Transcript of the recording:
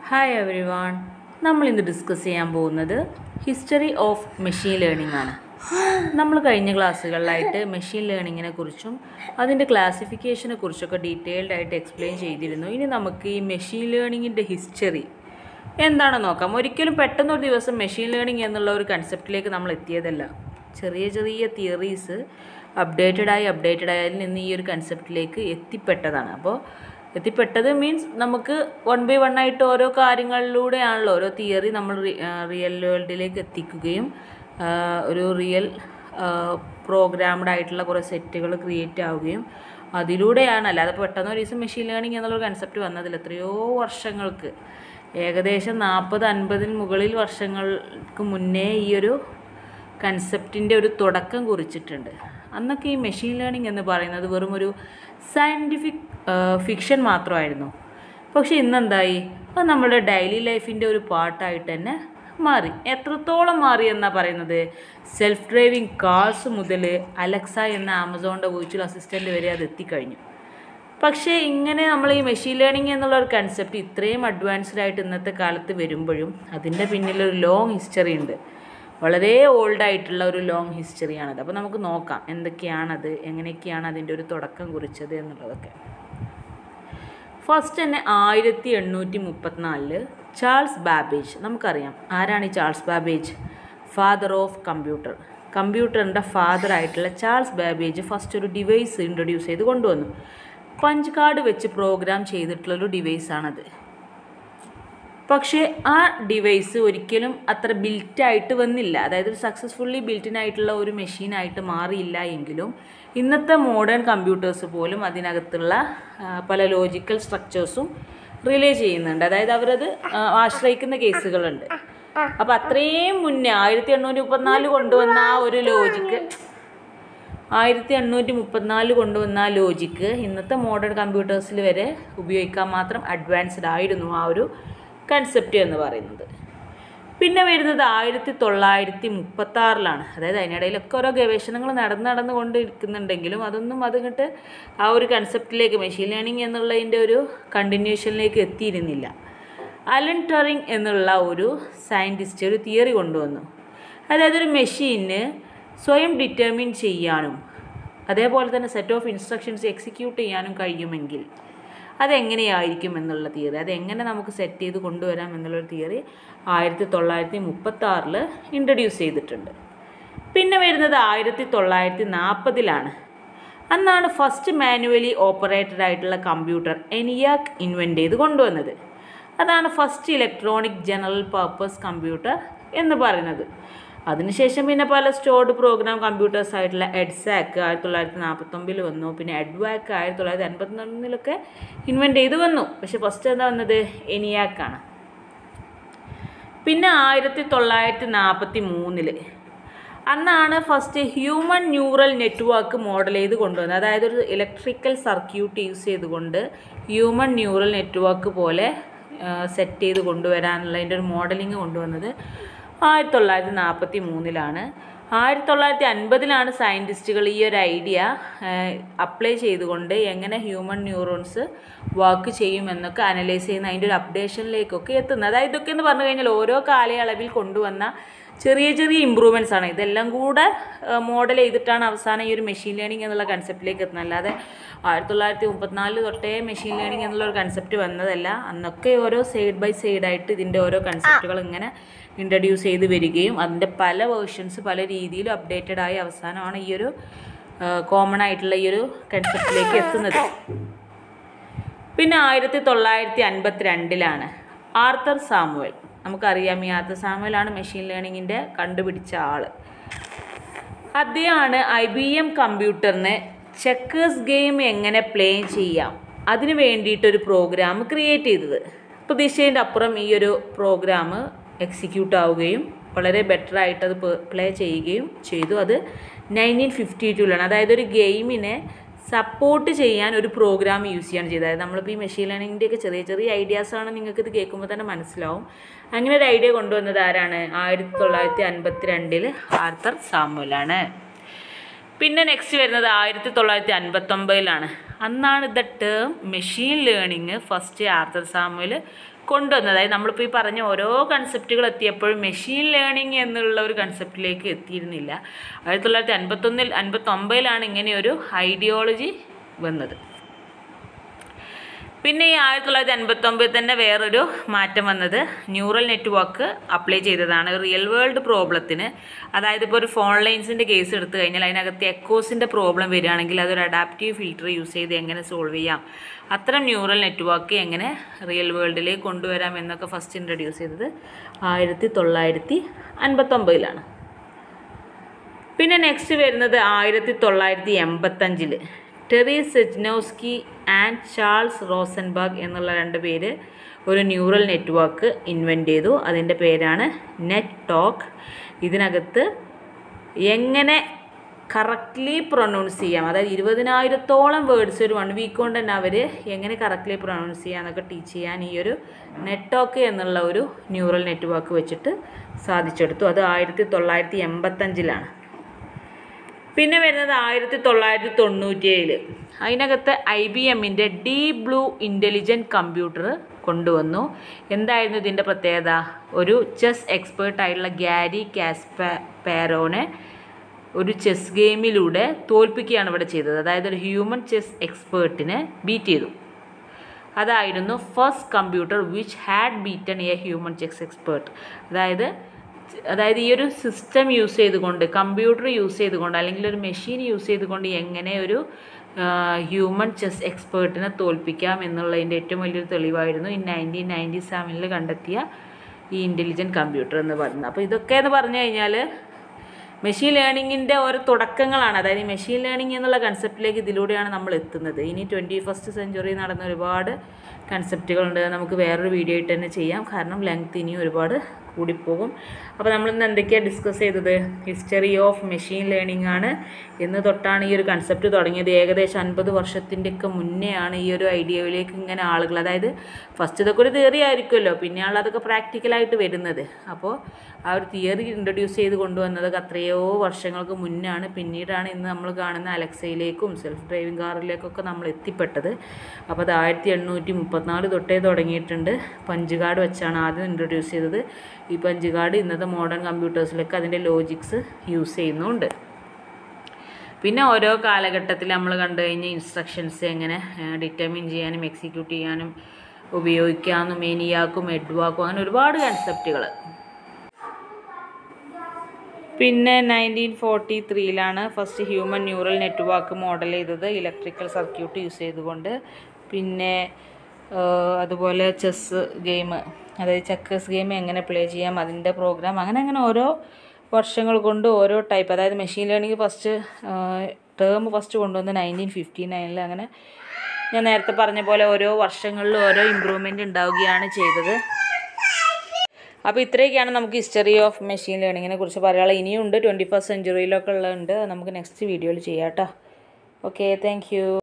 hi every one നമ്മൾ ഇന്ന് discuss ചെയ്യാൻ പോകുന്നത് ഹിസ്റ്ററി ഓഫ് മെഷീൻ ലേണിംഗ് ആണ് നമ്മൾ കഴിഞ്ഞ ക്ലാസ്സുകളിലായിട്ട് മെഷീൻ ലേണിങ്ങിനെ കുറിച്ചും അതിൻ്റെ ക്ലാസിഫിക്കേഷനെ കുറിച്ചൊക്കെ ഡീറ്റെയിൽഡ് ആയിട്ട് എക്സ്പ്ലെയിൻ ചെയ്തിരുന്നു ഇനി നമുക്ക് ഈ മെഷീൻ ലേണിങ്ങിൻ്റെ ഹിസ്റ്ററി എന്താണെന്ന് നോക്കാം ഒരിക്കലും പെട്ടെന്ന് ഒരു ദിവസം മെഷീൻ ലേണിംഗ് എന്നുള്ള ഒരു കൺസെപ്റ്റിലേക്ക് നമ്മൾ എത്തിയതല്ല ചെറിയ ചെറിയ തിയറീസ് അപ്ഡേറ്റഡ് ആയി അപ്ഡേറ്റഡ് ആയി അതിൽ നിന്ന് ഈ ഒരു കൺസെപ്റ്റിലേക്ക് എത്തിപ്പെട്ടതാണ് അപ്പോൾ എത്തിപ്പെട്ടത് മീൻസ് നമുക്ക് വൺ ബൈ വൺ ആയിട്ട് ഓരോ കാര്യങ്ങളിലൂടെയാണല്ലോ ഓരോ തിയറി നമ്മൾ റിയൽ വേൾഡിലേക്ക് എത്തിക്കുകയും ആ, ഒരു റിയൽ പ്രോഗ്രാംഡ് ആയിട്ടുള്ള കുറേ സെറ്റുകൾ ക്രിയേറ്റ് ആവുകയും അതിലൂടെയാണ് അല്ലാതെ പെട്ടെന്ന് ഒരു ദിവസം മെഷീൻ ലേണിംഗ് എന്നുള്ളൊരു കൺസെപ്റ്റ് വന്നതിൽ എത്രയോ വർഷങ്ങൾക്ക് ഏകദേശം നാൽപ്പത് അൻപതിന് മുകളിൽ വർഷങ്ങൾക്ക് മുന്നേ ഈ ഒരു കൺസെപ്റ്റിൻ്റെ ഒരു തുടക്കം കുറിച്ചിട്ടുണ്ട് അന്നൊക്കെ ഈ മെഷീൻ ലേണിംഗ് എന്ന് പറയുന്നത് വെറും ഒരു സയൻറ്റിഫിക് ഫിക്ഷൻ മാത്രമായിരുന്നു പക്ഷെ ഇന്നെന്തായി അത് നമ്മുടെ ഡെയിലി ലൈഫിൻ്റെ ഒരു പാർട്ടായിട്ട് തന്നെ മാറി എത്രത്തോളം മാറി എന്നാ പറയുന്നത് സെൽഫ് ഡ്രൈവിംഗ് കാർസ് മുതൽ അലക്സ എന്ന ആമസോണിൻ്റെ വിർച്വൽ അസിസ്റ്റൻ്റ് വരെ അത് എത്തിക്കഴിഞ്ഞു പക്ഷേ ഇങ്ങനെ നമ്മൾ ഈ മെഷീൻ ലേണിംഗ് എന്നുള്ള ഒരു കൺസെപ്റ്റ് ഇത്രയും അഡ്വാൻസ്ഡ് ആയിട്ട് ഇന്നത്തെ കാലത്ത് വരുമ്പോഴും അതിൻ്റെ പിന്നിലൊരു ലോങ് ഹിസ്റ്ററി ഉണ്ട് വളരെ ഓൾഡ് ആയിട്ടുള്ള ഒരു ലോങ് ഹിസ്റ്ററിയാണത് അപ്പോൾ നമുക്ക് നോക്കാം എന്തൊക്കെയാണത് എങ്ങനെയൊക്കെയാണ് അതിൻ്റെ ഒരു തുടക്കം കുറിച്ചത് എന്നുള്ളതൊക്കെ ഫസ്റ്റ് തന്നെ ആയിരത്തി എണ്ണൂറ്റി മുപ്പത്തിനാലില് ചാൾസ് ബാബേജ് നമുക്കറിയാം ആരാണ് ഈ Charles Babbage father of computer കമ്പ്യൂട്ടറിൻ്റെ ഫാദർ ആയിട്ടുള്ള ചാൾസ് ബാബേജ് ഫസ്റ്റ് ഒരു ഡിവൈസ് ഇൻട്രൊഡ്യൂസ് ചെയ്ത് കൊണ്ടുവന്നു പഞ്ച് കാർഡ് വെച്ച് പ്രോഗ്രാം ചെയ്തിട്ടുള്ളൊരു ഡിവൈസാണത് പക്ഷേ ആ ഡിവൈസ് ഒരിക്കലും അത്ര ബിൽറ്റായിട്ട് വന്നില്ല അതായത് ഒരു സക്സസ്ഫുള്ളി ബിൽറ്റിനായിട്ടുള്ള ഒരു മെഷീനായിട്ട് മാറിയില്ല എങ്കിലും ഇന്നത്തെ മോഡേൺ കമ്പ്യൂട്ടേഴ്സ് പോലും അതിനകത്തുള്ള ആ, പല ലോജിക്കൽ സ്ട്രക്ചേഴ്സും റിലേ ചെയ്യുന്നുണ്ട് അതായത് അവരത് ആ, ആശ്രയിക്കുന്ന കേസുകളുണ്ട് അപ്പം അത്രയും മുന്നേ ആയിരത്തി എണ്ണൂറ്റി മുപ്പത്തിനാല് കൊണ്ടുവന്ന ആ ഒരു ലോജിക്ക് ആയിരത്തി എണ്ണൂറ്റി മുപ്പത്തിനാല് കൊണ്ടുവന്ന ആ ലോജിക്ക് ഇന്നത്തെ മോഡേൺ കമ്പ്യൂട്ടേഴ്സിൽ വരെ ഉപയോഗിക്കാൻ മാത്രം അഡ്വാൻസ്ഡ് ആയിരുന്നു ആ ഒരു കൺസെപ്റ്റ് എന്ന് പറയുന്നത് പിന്നെ വരുന്നത് ആയിരത്തി തൊള്ളായിരത്തി മുപ്പത്തി ആറിലാണ് അതായത് അതിനിടയിലൊക്കെ ഓരോ ഗവേഷണങ്ങൾ നടന്ന് നടന്ന് കൊണ്ടിരിക്കുന്നുണ്ടെങ്കിലും അതൊന്നും അതിങ്ങോട്ട് ആ ഒരു കൺസെപ്റ്റിലേക്ക് മെഷീൻ ലേണിംഗ് എന്നുള്ളതിൻ്റെ ഒരു കണ്ടിന്യൂഷനിലേക്ക് എത്തിയിരുന്നില്ല അലൻ ടറിങ് എന്നുള്ള ഒരു സയൻറ്റിസ്റ്റ് ഒരു തിയറി കൊണ്ടുവന്നു അതായത് ഒരു മെഷീന് സ്വയം ഡിറ്റർമിൻ ചെയ്യാനും അതേപോലെ തന്നെ സെറ്റ് ഓഫ് ഇൻസ്ട്രക്ഷൻസ് എക്സിക്യൂട്ട് ചെയ്യാനും കഴിയുമെങ്കിൽ അതെങ്ങനെയായിരിക്കും എന്നുള്ള തിയറി അതെങ്ങനെ നമുക്ക് സെറ്റ് ചെയ്ത് കൊണ്ടുവരാം എന്നുള്ളൊരു തിയറി ആയിരത്തി തൊള്ളായിരത്തി മുപ്പത്തി ആറിൽ ഇൻട്രൊഡ്യൂസ് ചെയ്തിട്ടുണ്ട് പിന്നെ വരുന്നത് ആയിരത്തി തൊള്ളായിരത്തി നാൽപ്പതിലാണ് അന്നാണ് ഫസ്റ്റ് മാനുവലി ഓപ്പറേറ്റഡ് ആയിട്ടുള്ള കമ്പ്യൂട്ടർ എനിയാക്ക് ഇൻവെൻറ്റ് ചെയ്ത് കൊണ്ടുവന്നത് അതാണ് first electronic general purpose computer എന്ന് പറയുന്നത് അതിനുശേഷം പിന്നെ പല സ്റ്റോർഡ് പ്രോഗ്രാം കമ്പ്യൂട്ടേഴ്സ് ആയിട്ടുള്ള എഡ്സാക്ക് ആയിരത്തി തൊള്ളായിരത്തി നാൽപ്പത്തൊമ്പതിൽ വന്നു പിന്നെ എഡ്വാക്ക് ആയിരത്തി തൊള്ളായിരത്തി അൻപത്തൊന്നിലൊക്കെ ഇൻവെൻറ്റ് ചെയ്ത് വന്നു പക്ഷെ ഫസ്റ്റ് എന്താ വന്നത് എനിയാക്കാണ് പിന്നെ ആയിരത്തി തൊള്ളായിരത്തി നാൽപ്പത്തി മൂന്നില് അന്നാണ് first human neural network model ചെയ്ത് കൊണ്ടുവന്നത് അതായത് ഒരു ഇലക്ട്രിക്കൽ സർക്യൂട്ട് യൂസ് ചെയ്തുകൊണ്ട് ഹ്യൂമൻ ന്യൂറൽ നെറ്റ്വർക്ക് പോലെ സെറ്റ് ചെയ്ത് കൊണ്ടുവരാനുള്ള അതിൻ്റെ ഒരു മോഡലിംഗ് കൊണ്ടുവന്നത് ആയിരത്തി തൊള്ളായിരത്തി നാൽപ്പത്തി മൂന്നിലാണ് ആയിരത്തി തൊള്ളായിരത്തി അൻപതിലാണ് സയൻറ്റിസ്റ്റുകൾ ഈ ഒരു ഐഡിയ അപ്ലൈ ചെയ്തുകൊണ്ട് എങ്ങനെ ഹ്യൂമൻ ന്യൂറോൺസ് വർക്ക് ചെയ്യുമെന്നൊക്കെ അനലൈസ് ചെയ്യുന്ന അതിൻ്റെ ഒരു അപ്ഡേഷനിലേക്കൊക്കെ എത്തുന്നത് അതായത് ഇതൊക്കെ എന്ന് പറഞ്ഞു കഴിഞ്ഞാൽ ഓരോ കാലയളവിൽ കൊണ്ടുവന്ന ചെറിയ ചെറിയ ഇമ്പ്രൂവ്മെൻറ്റ്സ് ആണ് ഇതെല്ലാം കൂടെ മോഡൽ ചെയ്തിട്ടാണ് അവസാനം ഈ ഒരു മെഷീൻ ലേണിംഗ് എന്നുള്ള കൺസെപ്റ്റിലേക്ക് എത്തുന്നത് അല്ലാതെ ആയിരത്തി തൊള്ളായിരത്തി മുപ്പത്തിനാല് തൊട്ടേ മെഷീൻ ലേണിംഗ് എന്നുള്ള ഒരു കൺസെപ്റ്റ് വന്നതല്ല അന്നൊക്കെ ഓരോ സൈഡ് ബൈ സൈഡായിട്ട് ഇതിൻ്റെ ഓരോ കൺസെപ്റ്റുകൾ ഇങ്ങനെ ഇൻട്രഡ്യൂസ് ചെയ്ത് വരികയും അതിൻ്റെ പല വേർഷൻസ് പല രീതിയിലും അപ്ഡേറ്റഡ് ആയി അവസാനമാണ് ഈ ഒരു കോമൺ ആയിട്ടുള്ള ഈ ഒരു കൺസെപ്റ്റിലേക്ക് എത്തുന്നത് പിന്നെ ആയിരത്തി തൊള്ളായിരത്തി അൻപത്തി രണ്ടിലാണ് ആർത്തർ സാമുവൽ നമുക്കറിയാം ഈ ആർത്തർ സാമുവലാണ് മെഷീൻ ലേണിങ്ങിൻ്റെ കണ്ടുപിടിച്ച ആൾ അദ്ദേഹമാണ് ഐ ബി എം കമ്പ്യൂട്ടറിന് ചെക്കേഴ്സ് ഗെയിം എങ്ങനെ പ്ലേ ചെയ്യാം അതിന് വേണ്ടിയിട്ടൊരു പ്രോഗ്രാം ക്രിയേറ്റ് ചെയ്തത് പ്രതീക്ഷേൻ്റെ അപ്പുറം ഈ ഒരു പ്രോഗ്രാം എക്സിക്യൂട്ട് ആവുകയും വളരെ ബെറ്റർ ആയിട്ട് അത് പ്ലേ ചെയ്യുകയും ചെയ്തു അത് നയൻറ്റീൻ ഫിഫ്റ്റി ടൂലാണ് അതായത് ഒരു ഗെയിമിനെ സപ്പോർട്ട് ചെയ്യാൻ ഒരു പ്രോഗ്രാം യൂസ് ചെയ്യാണ് ചെയ്തത് അതായത് നമ്മളിപ്പോൾ ഈ മെഷീൻ ലേണിങ്ങിൻ്റെ ഒക്കെ ചെറിയ ചെറിയ ഐഡിയാസാണ് നിങ്ങൾക്ക് ഇത് കേൾക്കുമ്പോൾ തന്നെ മനസ്സിലാവും അങ്ങനെ ഒരു ഐഡിയ കൊണ്ടുവന്നത് ആരാണ് ആയിരത്തി തൊള്ളായിരത്തി അൻപത്തി രണ്ടിൽ ആർത്തർ സാമുവലാണ് പിന്നെ നെക്സ്റ്റ് വരുന്നത് ആയിരത്തി തൊള്ളായിരത്തി അൻപത്തൊമ്പതിലാണ് അന്നാണ് the term machine learning first Arthur Samuel കൊണ്ടുവന്നത് അതായത് നമ്മളിപ്പോൾ ഈ പറഞ്ഞ ഓരോ കൺസെപ്റ്റുകൾ എത്തിയപ്പോഴും മെഷീൻ ലേണിംഗ് എന്നുള്ള ഒരു കൺസെപ്റ്റിലേക്ക് എത്തിയിരുന്നില്ല ആയിരത്തി തൊള്ളായിരത്തി അൻപത്തൊന്നിൽ അൻപത്തൊമ്പതിലാണ് ഇങ്ങനെയൊരു ഐഡിയോളജി വന്നത് പിന്നെ ഈ ആയിരത്തി തൊള്ളായിരത്തി അൻപത്തൊമ്പതിൽ തന്നെ വേറൊരു മാറ്റം വന്നത് ന്യൂറൽ നെറ്റ്വർക്ക് അപ്ലൈ ചെയ്തതാണ് റിയൽ വേൾഡ് പ്രോബ്ലത്തിന് അതായത് ഇപ്പോൾ ഒരു ഫോൺ ലൈൻസിൻ്റെ കേസ് എടുത്തു കഴിഞ്ഞാൽ അതിനകത്ത് എക്കോസിൻ്റെ പ്രോബ്ലം വരികയാണെങ്കിൽ അതൊരു അഡാപ്റ്റീവ് ഫിൽറ്റർ യൂസ് ചെയ്ത് എങ്ങനെ സോൾവ് ചെയ്യാം അത്തരം ന്യൂറൽ നെറ്റ്വർക്ക് എങ്ങനെ റിയൽ വേൾഡിലേക്ക് കൊണ്ടുവരാം എന്നൊക്കെ ഫസ്റ്റ് ഇൻട്രൊഡ്യൂസ് ചെയ്തത് ആയിരത്തി തൊള്ളായിരത്തി അൻപത്തൊമ്പതിലാണ് പിന്നെ നെക്സ്റ്റ് വരുന്നത് ആയിരത്തി തൊള്ളായിരത്തി എൺപത്തഞ്ചിൽ Terry Sejnowski and Charles Rosenberg എന്നുള്ള രണ്ട് പേര് ഒരു ന്യൂറൽ നെറ്റ്വർക്ക് ഇൻവെൻറ്റ് ചെയ്തു അതിൻ്റെ പേരാണ് നെറ്റ് ടോക്ക് ഇതിനകത്ത് എങ്ങനെ കറക്റ്റ്ലി പ്രൊനൗൺസ് ചെയ്യാം അതായത് ഇരുപതിനായിരത്തോളം വേർഡ്സ് ഒരു വൺ വീക്ക് കൊണ്ട് തന്നെ അവർ എങ്ങനെ കറക്റ്റ്ലി പ്രൊനൗൺസ് ചെയ്യാം എന്നൊക്കെ ടീച്ച് ചെയ്യാൻ ഈ ഒരു നെറ്റോക്ക് എന്നുള്ള ഒരു ന്യൂറൽ നെറ്റ്വർക്ക് വെച്ചിട്ട് സാധിച്ചെടുത്തു അത് ആയിരത്തി തൊള്ളായിരത്തി എൺപത്തഞ്ചിലാണ് പിന്നെ വരുന്നത് ആയിരത്തി തൊള്ളായിരത്തി തൊണ്ണൂറ്റിയേഴിൽ അതിനകത്ത് ഐ ബി എമ്മിൻ്റെ ഡീ ബ്ലൂ ഇൻ്റലിജൻറ്റ് കമ്പ്യൂട്ടർ കൊണ്ടുവന്നു എന്തായിരുന്നു ഇതിൻ്റെ പ്രത്യേകത ഒരു ചെസ് എക്സ്പേർട്ട് ആയിട്ടുള്ള ഗ്യാരി കാസ്പ പാരോനെ ഒരു ചെസ് ഗെയിമിലൂടെ തോൽപ്പിക്കുകയാണ് ഇവിടെ ചെയ്തത് അതായത് ഒരു ഹ്യൂമൻ ചെസ് എക്സ്പേർട്ടിനെ ബീറ്റ് ചെയ്തു അതായിരുന്നു first computer which had beaten a human chess expert അതായത് അതായത് ഈ ഒരു സിസ്റ്റം യൂസ് ചെയ്തുകൊണ്ട് കമ്പ്യൂട്ടർ യൂസ് ചെയ്തുകൊണ്ട് അല്ലെങ്കിൽ ഒരു മെഷീൻ യൂസ് ചെയ്തുകൊണ്ട് എങ്ങനെ ഒരു ഹ്യൂമൻ ചെസ് എക്സ്പേർട്ടിനെ തോൽപ്പിക്കാം എന്നുള്ളതിൻ്റെ ഏറ്റവും വലിയൊരു തെളിവായിരുന്നു ഈ നയൻറ്റീൻ നയൻറ്റി സെവനിൽ കണ്ടെത്തിയ ഈ ഇൻ്റലിജൻറ്റ് കമ്പ്യൂട്ടർ എന്ന് പറയുന്നത് അപ്പോൾ ഇതൊക്കെ എന്ന് പറഞ്ഞു കഴിഞ്ഞാൽ മെഷീൻ ലേണിങ്ങിൻ്റെ ഓരോ തുടക്കങ്ങളാണ് അതായത് ഈ മെഷീൻ ലേണിംഗ് എന്നുള്ള കൺസെപ്റ്റിലേക്ക് ഇതിലൂടെയാണ് നമ്മൾ എത്തുന്നത് ഇനി ട്വൻറ്റി ഫസ്റ്റ് സെഞ്ചുറി നടന്ന ഒരുപാട് കൺസെപ്റ്റുകളുണ്ട് നമുക്ക് വേറൊരു വീഡിയോ ആയിട്ട് തന്നെ ചെയ്യാം കാരണം ലെങ്ത് ഇനിയും ഒരുപാട് കൂടിപ്പോകും അപ്പോൾ നമ്മളിന്ന് എന്തൊക്കെയാണ് ഡിസ്കസ് ചെയ്തത് ഹിസ്റ്ററി ഓഫ് മെഷീൻ ലേണിംഗ് ആണ് എന്ന് തൊട്ടാണ് ഈ ഒരു കൺസെപ്റ്റ് തുടങ്ങിയത് ഏകദേശം അൻപത് വർഷത്തിൻ്റെയൊക്കെ മുന്നേ ആണ് ഈ ഒരു ഐഡിയയിലേക്ക് ഇങ്ങനെ ആളുകൾ അതായത് ഫസ്റ്റ് ഇതൊക്കെ ഒരു തിയറി ആയിരിക്കുമല്ലോ പിന്നെയാണല്ലോ അതൊക്കെ പ്രാക്ടിക്കലായിട്ട് വരുന്നത് അപ്പോൾ ആ ഒരു തിയറി ഇൻട്രൊഡ്യൂസ് ചെയ്ത് കൊണ്ടുവന്നതൊക്കെ അത്രയോ വർഷങ്ങൾക്ക് മുന്നാണ് പിന്നീടാണ് ഇന്ന് നമ്മൾ കാണുന്ന അലക്സയിലേക്കും സെൽഫ് ഡ്രൈവിംഗ് കാറിലേക്കൊക്കെ നമ്മൾ എത്തിപ്പെട്ടത് അപ്പോൾ അത് ആയിരത്തി എണ്ണൂറ്റി മുപ്പത്തിനാല് തൊട്ടേ തുടങ്ങിയിട്ടുണ്ട് പഞ്ച് കാർഡ് വെച്ചാണ് ആദ്യം ഇൻട്രൊഡ്യൂസ് ചെയ്തത് ഈ പഞ്ച് കാർഡ് ഇന്നത്തെ മോഡേൺ കമ്പ്യൂട്ടേഴ്സിലൊക്കെ അതിൻ്റെ ലോജിക്സ് യൂസ് ചെയ്യുന്നുണ്ട് പിന്നെ ഓരോ കാലഘട്ടത്തിൽ നമ്മൾ കണ്ടു കഴിഞ്ഞ ഇൻസ്ട്രക്ഷൻസ് എങ്ങനെ ഡിറ്റർമിൻ ചെയ്യാനും എക്സിക്യൂട്ട് ചെയ്യാനും ഉപയോഗിക്കാമെന്നും മെനിയാക്കും എഡ്വാക്കും അങ്ങനെ ഒരുപാട് കൺസെപ്റ്റുകൾ പിന്നെ നയൻറ്റീൻ ഫോർട്ടി ത്രീയിലാണ് first human neural network model ചെയ്തത് ഇലക്ട്രിക്കൽ സർക്യൂട്ട് യൂസ് ചെയ്തുകൊണ്ട് പിന്നെ അതുപോലെ ചെസ്സ് ഗെയിം അതായത് ചെക്കേഴ്സ് ഗെയിം എങ്ങനെ പ്ലേ ചെയ്യാം അതിൻ്റെ പ്രോഗ്രാം അങ്ങനെ അങ്ങനെ ഓരോ വർഷങ്ങൾ കൊണ്ട് ഓരോ ടൈപ്പ് അതായത് machine learning first term first കൊണ്ടുവന്ന് നയൻറ്റീൻ ഫിഫ്റ്റി നയനിൽ അങ്ങനെ ഞാൻ നേരത്തെ പറഞ്ഞ പോലെ ഓരോ വർഷങ്ങളിൽ ഓരോ ഇമ്പ്രൂവ്മെൻ്റ് ഉണ്ടാവുകയാണ് ചെയ്തത് അപ്പോൾ ഇത്രയൊക്കെയാണ് നമുക്ക് ഹിസ്റ്ററി ഓഫ് മെഷീൻ ലേണിങ്ങിനെ കുറിച്ച് പറയാനുള്ളത് ഇനിയും ഉണ്ട് ട്വൻറ്റി ഫസ്റ്റ് സെഞ്ചുറിയിലൊക്കെ ഉള്ളതുണ്ട് നമുക്ക് നെക്സ്റ്റ് വീഡിയോയിൽ ചെയ്യാം കേട്ടോ ഓക്കെ താങ്ക് യു